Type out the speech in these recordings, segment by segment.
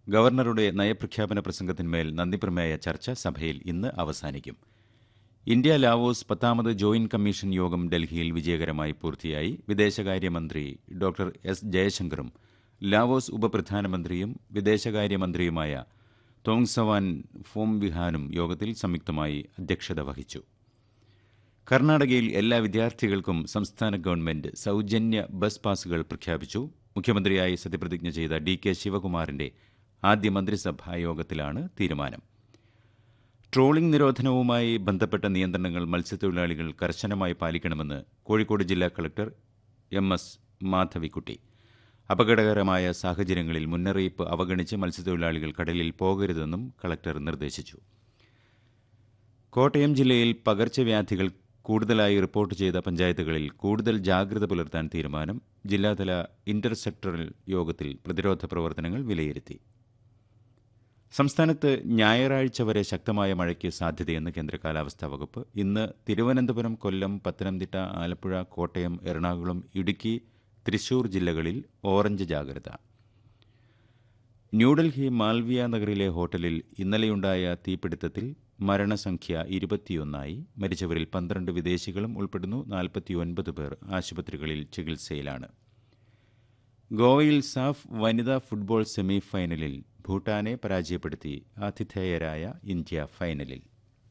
ഗവർണറുടെ നയപ്രഖ്യാപന പ്രസംഗത്തിന്മേൽ നന്ദിപ്രമേയ ചർച്ച സഭയിൽ ഇന്ന് അവസാനിക്കും ഇന്ത്യ ലാവോസ് പത്താമത് ജോയിന്റ് കമ്മീഷൻ യോഗം ഡൽഹിയിൽ വിജയകരമായി പൂർത്തിയായി വിദേശകാര്യമന്ത്രി ഡോക്ടർ എസ് ജയശങ്കറും ലാവോസ് ഉപപ്രധാനമന്ത്രിയും വിദേശകാര്യമന്ത്രിയുമായ തോങ്സവാൻ ഫോംവിഹാനും യോഗത്തിൽ സംയുക്തമായി അധ്യക്ഷത വഹിച്ചു കർണാടകയിൽ എല്ലാ വിദ്യാർത്ഥികൾക്കും സംസ്ഥാന ഗവൺമെന്റ് സൗജന്യ ബസ് പാസുകൾ പ്രഖ്യാപിച്ചു മുഖ്യമന്ത്രിയായി സത്യപ്രതിജ്ഞ ചെയ്ത ഡി കെ ശിവകുമാറിന്റെ ആദ്യ മന്ത്രിസഭാ യോഗത്തിലാണ് തീരുമാനം ട്രോളിംഗ് നിരോധനവുമായി ബന്ധപ്പെട്ട നിയന്ത്രണങ്ങൾ മത്സ്യത്തൊഴിലാളികൾ കർശനമായി പാലിക്കണമെന്ന് കോഴിക്കോട് ജില്ലാ കളക്ടർ എം എസ് മാധവിക്കുട്ടി അപകടകരമായ സാഹചര്യങ്ങളിൽ മുന്നറിയിപ്പ് അവഗണിച്ച് മത്സ്യത്തൊഴിലാളികൾ കടലിൽ പോകരുതെന്നും കളക്ടർ നിർദ്ദേശിച്ചു കോട്ടയം ജില്ലയിൽ പകർച്ചവ്യാധികൾ കൂടുതലായി റിപ്പോർട്ട് ചെയ്ത പഞ്ചായത്തുകളിൽ കൂടുതൽ ജാഗ്രത പുലർത്താൻ തീരുമാനം ജില്ലാതല ഇന്റർ സെക്ടറൽ യോഗത്തിൽ പ്രതിരോധ പ്രവർത്തനങ്ങൾ വിലയിരുത്തി സംസ്ഥാനത്ത് ഞായറാഴ്ച വരെ ശക്തമായ മഴയ്ക്ക് സാധ്യതയെന്ന് കേന്ദ്ര കാലാവസ്ഥാ വകുപ്പ് ഇന്ന് തിരുവനന്തപുരം കൊല്ലം പത്തനംതിട്ട ആലപ്പുഴ കോട്ടയം എറണാകുളം ഇടുക്കി തൃശൂർ ജില്ലകളിൽ ഓറഞ്ച് ജാഗ്രത ന്യൂഡൽഹി മാൽവിയ നഗറിലെ ഹോട്ടലിൽ ഇന്നലെയുണ്ടായ തീപിടുത്തത്തിൽ മരണസംഖ്യ ഇരുപത്തിയൊന്നായി മരിച്ചവരിൽ പന്ത്രണ്ട് വിദേശികളും ഉൾപ്പെടുന്നു നാൽപ്പത്തിയൊൻപത് പേർ ആശുപത്രികളിൽ ചികിത്സയിലാണ് ഗോവയിൽ സാഫ് വനിതാ ഫുട്ബോൾ സെമി ഫൈനലിൽ ഭൂട്ടാനെ പരാജയപ്പെടുത്തി ആതിഥേയരായ ഇന്ത്യ ഫൈനലിൽ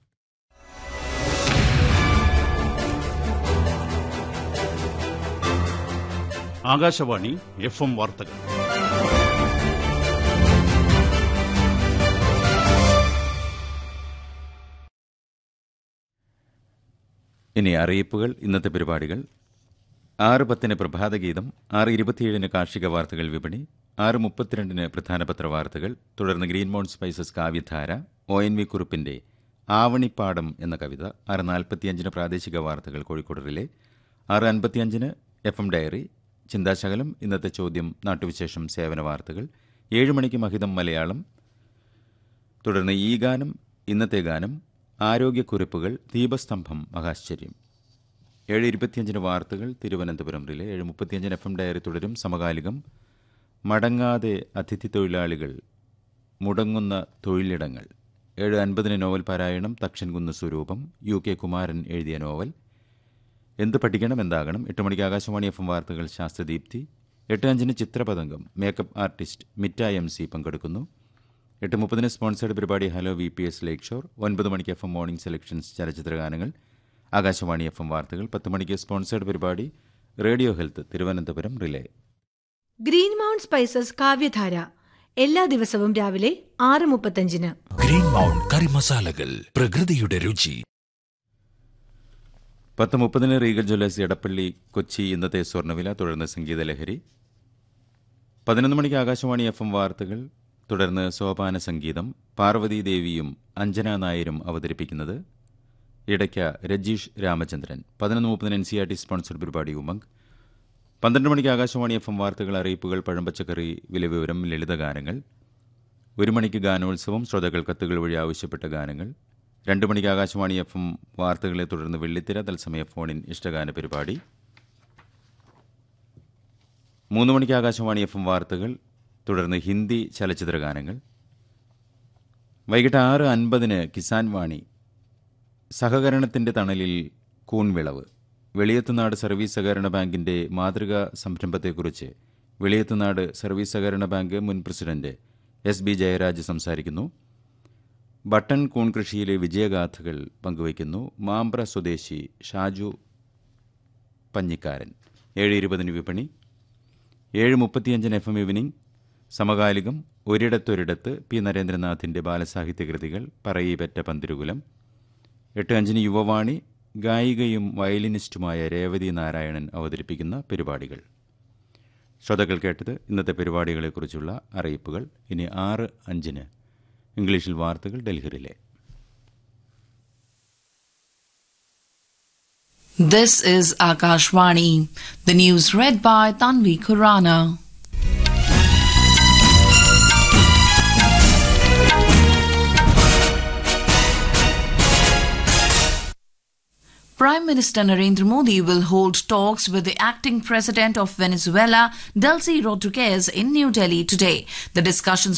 ആകാശവാണി എഫ് എം വാർത്തകൾ ഇനി അറിയിപ്പുകൾ ഇന്നത്തെ പരിപാടികൾ ആറ് പത്തിന് പ്രഭാതഗീതം ആറ് ഇരുപത്തിയേഴിന് കാർഷിക വാർത്തകൾ വിപണി ആറ് മുപ്പത്തിരണ്ടിന് പ്രധാന പത്രവാർത്തകൾ തുടർന്ന് green mount spices Kavyadhara O N V കുറുപ്പിന്റെ ആവണിപ്പാടം എന്ന കവിത ആറ് നാൽപ്പത്തിയഞ്ചിന് പ്രാദേശിക വാർത്തകൾ കോഴിക്കോട് റിലേ ആറ് അൻപത്തിയഞ്ചിന് എഫ് എം ഡയറി ചിന്താശകലം ഇന്നത്തെ ചോദ്യം നാട്ടുവിശേഷം സേവന വാർത്തകൾ ഏഴ് മണിക്ക് മഹിതം മലയാളം തുടർന്ന് ഈ ഗാനം ഇന്നത്തെ ഗാനം ആരോഗ്യക്കുറിപ്പുകൾ ദീപസ്തംഭം മഹാശ്ചര്യം ഏഴ് ഇരുപത്തിയഞ്ചിന് വാർത്തകൾ തിരുവനന്തപുരം റിലെ ഏഴ് മുപ്പത്തിയഞ്ചിന് എഫ് എം ഡയറി തുടരും സമകാലികം മടങ്ങാതെ അതിഥി തൊഴിലാളികൾ മുടങ്ങുന്ന തൊഴിലിടങ്ങൾ ഏഴ് അൻപതിന് നോവൽ പാരായണം തക്ഷൻകുന്ന് സ്വരൂപം യു കെ കുമാരൻ എഴുതിയ നോവൽ എന്ത് പഠിക്കണം എന്താകണം എട്ട് മണിക്ക് ആകാശവാണി എഫ് എം വാർത്തകൾ ശാസ്ത്രദീപ്തി എട്ട് അഞ്ചിന് Chithrapathangam makeup artist Mitta M C പങ്കെടുക്കുന്നു എട്ട് മുപ്പതിന് സ്പോൺസേഡ് പരിപാടി hello V P S lake shore ഒൻപത് മണിക്ക് എഫ് എം മോർണിംഗ് സെലക്ഷൻസ് ചലച്ചിത്ര ഗാനങ്ങൾ ആകാശവാണി എഫ് എം വാർത്തകൾ പത്ത് മണിക്ക് സ്പോൺസേഡ് പരിപാടി radio health Thiruvananthapuram relay green mount spices Kavyadhara എല്ലാ ദിവസവും രാവിലെ ആറ് മുപ്പത്തഞ്ചിന് ഗ്രീൻ മൗണ്ട് കറി മസാലകൾ പ്രകൃതിയുടെ രുചി പത്ത് മുപ്പതിന് റീഗൽ ജ്വല്ലേഴ്സ് എടപ്പള്ളി കൊച്ചി ഇന്നത്തെ സ്വർണ്ണവില തുടർന്ന് സംഗീതലഹരി പതിനൊന്ന് മണിക്ക് ആകാശവാണി എഫ് എം വാർത്തകൾ തുടർന്ന് സോപാന സംഗീതം പാർവതി ദേവിയും അഞ്ജന നായരും അവതരിപ്പിക്കുന്നത് ഇടയ്ക്ക രജീഷ് രാമചന്ദ്രൻ പതിനൊന്ന് മുപ്പതിന് N C R T sponsored പരിപാടി ഉമംഗ് പന്ത്രണ്ട് മണിക്ക് ആകാശവാണി എഫ് എം വാർത്തകൾ അറിയിപ്പുകൾ പഴമ്പച്ചക്കറി വിലവിവരം ലളിതഗാനങ്ങൾ ഒരു മണിക്ക് ഗാനോത്സവം ശ്രോതാക്കൾ കത്തുകൾ വഴി ആവശ്യപ്പെട്ട ഗാനങ്ങൾ രണ്ട് മണിക്ക് ആകാശവാണി എഫ് എം വാർത്തകളെ തുടർന്ന് വെള്ളിത്തിര തത്സമയ ഫോണിൻ ഇഷ്ടഗാന പരിപാടി മൂന്ന് മണിക്ക് ആകാശവാണി എഫ് എം വാർത്തകൾ തുടർന്ന് ഹിന്ദി ചലച്ചിത്ര ഗാനങ്ങൾ വൈകിട്ട് ആറ് അൻപതിന് കിസാൻ വാണി സഹകരണത്തിന്റെ തണലിൽ കൂൺവിളവ് വെളിയത്തുനാട് സർവീസ് സഹകരണ ബാങ്കിന്റെ മാതൃകാ സംരംഭത്തെക്കുറിച്ച് വെളിയത്തുനാട് സർവീസ് സഹകരണ ബാങ്ക് മുൻ പ്രസിഡന്റ് എസ് ബി ജയരാജ് സംസാരിക്കുന്നു ബട്ടൺ കൂൺ കൃഷിയിലെ വിജയഗാഥകൾ പങ്കുവയ്ക്കുന്നു മാമ്പ്ര സ്വദേശി ഷാജു പഞ്ഞിക്കാരൻ ഏഴ് ഇരുപതിന് വിപണി ഏഴ് മുപ്പത്തിയഞ്ചിന് എഫ് എം ഈവനിംഗ് സമകാലികം ഒരിടത്തൊരിടത്ത് പി നരേന്ദ്രനാഥിന്റെ ബാലസാഹിത്യ കൃതികൾ പറയിപെറ്റ പന്തിരുകുലം എട്ട് അഞ്ചിന് യുവവാണി ഗായികയും വയലിനിസ്റ്റുമായ രേവതി നാരായണൻ അവതരിപ്പിക്കുന്ന പരിപാടികൾ ശ്രോതാക്കൾ കേട്ടത് ഇന്നത്തെ പരിപാടികളെക്കുറിച്ചുള്ള അറിയിപ്പുകൾ ഇനി ആറ് അഞ്ചിന് ഇംഗ്ലീഷിൽ വാർത്തകൾ ഡൽഹിയിലെ This is Akashvani. The news read by Tanvi Kurana. Prime Minister Narendra Modi will hold talks with the acting president of Venezuela, Delcy Rodriguez, in New Delhi today. The discussions